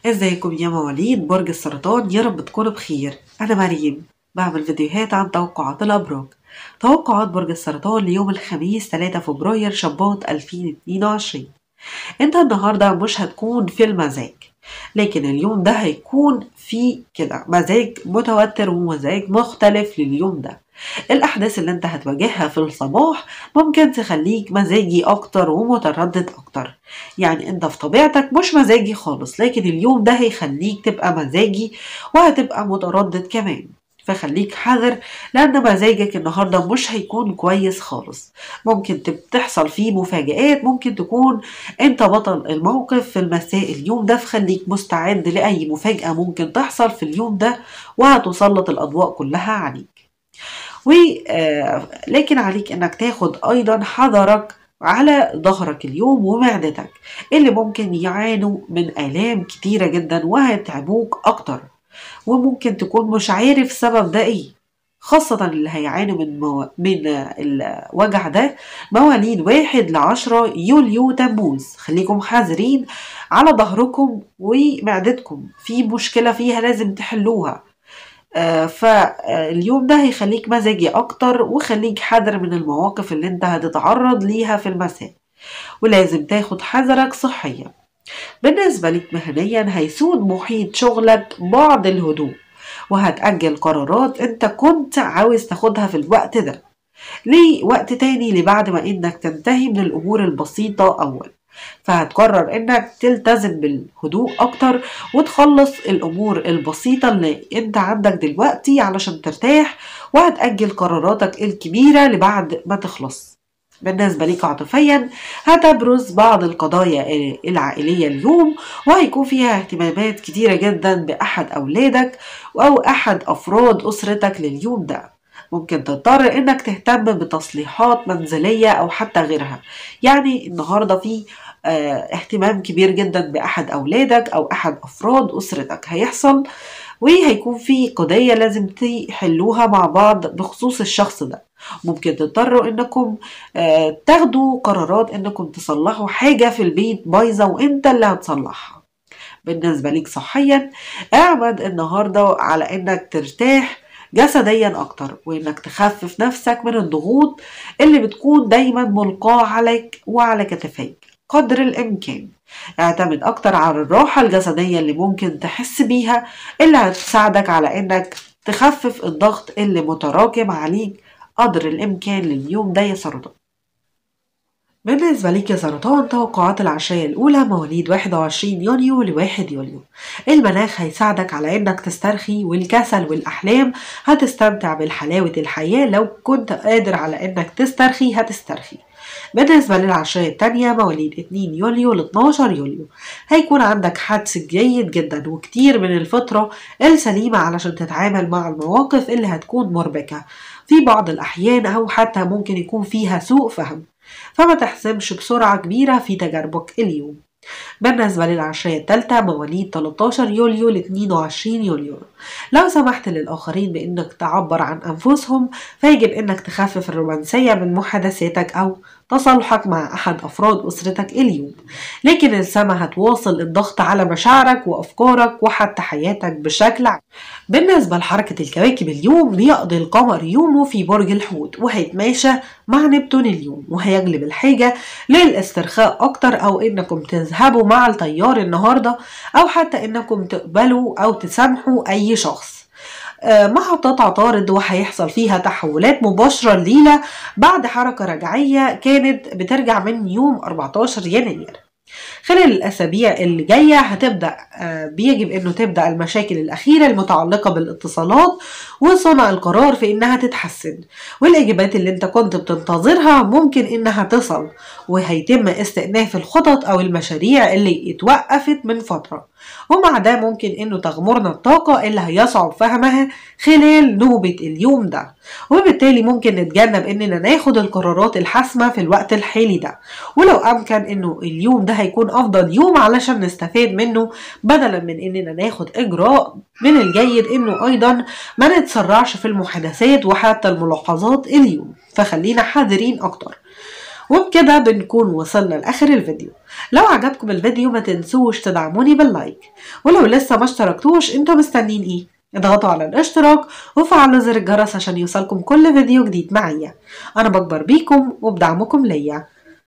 ازيكم يا مواليد برج السرطان يا رب تكونوا بخير انا مريم بعمل فيديوهات عن توقعات الابراج توقعات برج السرطان ليوم الخميس 3 فبراير شباط 2022 انت النهارده مش هتكون في المزاج لكن اليوم ده هيكون في كده مزاج متوتر ومزاج مختلف لليوم ده الأحداث اللي انت هتواجهها في الصباح ممكن تخليك مزاجي أكتر ومتردد أكتر يعني انت في طبيعتك مش مزاجي خالص لكن اليوم ده هيخليك تبقى مزاجي وهتبقى متردد كمان فخليك حذر لأن مزاجك النهاردة مش هيكون كويس خالص ممكن تحصل فيه مفاجآت ممكن تكون انت بطل الموقف في المساء اليوم ده فخليك مستعد لأي مفاجأة ممكن تحصل في اليوم ده وهتسلط الأضواء كلها عليك ولكن عليك انك تاخد ايضا حذرك على ظهرك اليوم ومعدتك اللي ممكن يعانوا من آلام كتيرة جدا وهيتعبوك أكتر وممكن تكون مش عارف سبب ده ايه خاصة اللي هيعانوا من مو... من الوجع ده مواليد واحد لعشرة يوليو تموز خليكم حذرين على ظهركم ومعدتكم في مشكلة فيها لازم تحلوها آه فاليوم ده هيخليك مزاجي اكتر وخليك حذر من المواقف اللي انت هتتعرض ليها في المساء ولازم تاخد حذرك صحيا بالنسبة لك مهنيا هيسود محيط شغلك بعض الهدوء وهتأجل قرارات انت كنت عاوز تاخدها في الوقت ده لوقت تاني لبعد ما انك تنتهي من الامور البسيطة اول فهتقرر انك تلتزم بالهدوء اكتر وتخلص الامور البسيطة اللي انت عندك دلوقتي علشان ترتاح وهتأجل قراراتك الكبيرة لبعد ما تخلص بالنسبة ليك عاطفيا هتبرز بعض القضايا العائلية اليوم وهيكون فيها اهتمامات كتيرة جدا بأحد أولادك أو أحد أفراد أسرتك لليوم ده ممكن تضطر انك تهتم بتصليحات منزلية او حتى غيرها يعني النهاردة في اه اهتمام كبير جدا باحد اولادك او احد افراد اسرتك هيحصل وهيكون في قضية لازم تحلوها مع بعض بخصوص الشخص ده ممكن تضطروا انكم اه تاخدوا قرارات انكم تصلحوا حاجة في البيت بايظة وانت اللي هتصلحها بالنسبة ليك صحيا اعمد النهاردة على انك ترتاح جسديا اكتر وانك تخفف نفسك من الضغوط اللي بتكون دايما ملقاة عليك وعلى كتفيك قدر الامكان اعتمد اكتر على الراحة الجسدية اللي ممكن تحس بيها اللي هتساعدك على انك تخفف الضغط اللي متراكم عليك قدر الامكان لليوم ده يا سرطان بالنسبة ليك يا سرطان توقعات العشرية الأولى مواليد 21 يونيو ل 1 يوليو المناخ هيساعدك على إنك تسترخي والكسل والأحلام هتستمتع بالحلاوة الحياة لو كنت قادر على إنك تسترخي هتسترخي بالنسبة للعشرية التانية مواليد 2 يوليو ل 12 يوليو هيكون عندك حدس جيد جدا وكتير من الفترة السليمة علشان تتعامل مع المواقف اللي هتكون مربكة في بعض الأحيان أو حتى ممكن يكون فيها سوء فهم فما تحسمش بسرعة كبيرة في تجاربك اليوم بالنسبة للعشرية التالتة مواليد 13 يوليو ل 22 يوليو لو سمحت للآخرين بأنك تعبر عن أنفسهم فيجب أنك تخفف الرومانسية من محادثاتك أو تصالحك مع أحد أفراد أسرتك اليوم لكن السما هتواصل الضغط على مشاعرك وأفكارك وحتى حياتك بشكل عام بالنسبة لحركة الكواكب اليوم بيقضي القمر يومه في برج الحوت وهيتماشى مع نبتون اليوم وهيجلب الحاجة للاسترخاء أكتر أو إنكم تذهبوا مع التيار النهاردة أو حتى إنكم تقبلوا أو تسامحوا أي شخص محطات عطارد وهيحصل فيها تحولات مباشرة الليلة بعد حركة رجعية كانت بترجع من يوم 14 يناير خلال الأسابيع اللي جاية هتبدأ بيجب أنه تبدأ المشاكل الأخيرة المتعلقة بالاتصالات وصنع القرار في أنها تتحسن والإجابات اللي أنت كنت بتنتظرها ممكن أنها تصل وهيتم استئناف الخطط أو المشاريع اللي اتوقفت من فترة ومع ده ممكن أنه تغمرنا الطاقة اللي هيصعب فهمها خلال نوبة اليوم ده وبالتالي ممكن نتجنب أننا ناخد القرارات الحاسمة في الوقت الحالي ده ولو أمكن أنه اليوم ده هيكون أفضل يوم علشان نستفاد منه بدلا من أننا ناخد إجراء من الجيد أنه أيضا ما نتسرعش في المحادثات وحتى الملاحظات اليوم فخلينا حذرين أكتر وبكده بنكون وصلنا لآخر الفيديو لو عجبكم الفيديو ما تنسوش تدعموني باللايك ولو لسه ما اشتركتوش انتوا مستنين ايه اضغطوا على الاشتراك وفعلوا زر الجرس عشان يوصلكم كل فيديو جديد معايا انا بكبر بيكم وبدعمكم ليا